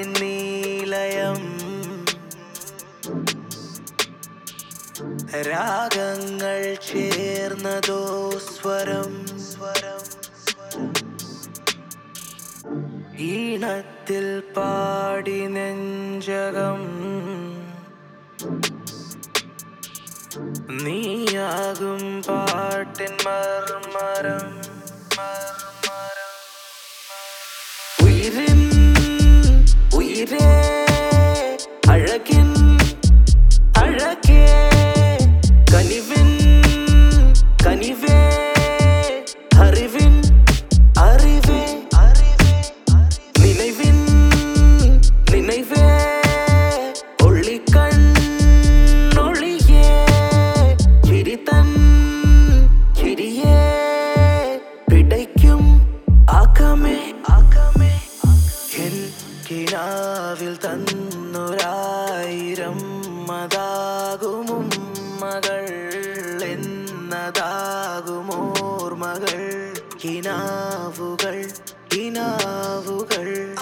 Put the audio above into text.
നീലയം രാഗങ്ങൾ ചേർന്നതോ സ്വരം സ്വരം ഈണത്തിൽ പാടി നെഞ്ചകം നീയാകും പാട്ടിൻ മർമരം മർമരം ഉയരിൻ ഉയരേ അഴകിൻ അഴകേ കനിവിൻ കനിവേ അറിവിൻ അറിവേ അറിവേ நினைவின் நினைவே ஒளிக்கண் ஒளியே கிரிதன் கிரியே പിടയ്ക്കും ആക്കമേ ആക്കമേ എൻ കിനാവിൽ തന്നൊരായിരം മതാകുമും മകൾ എന്നതാകുമോർമകൾ കിനാവുകൾ കിനാവുകൾ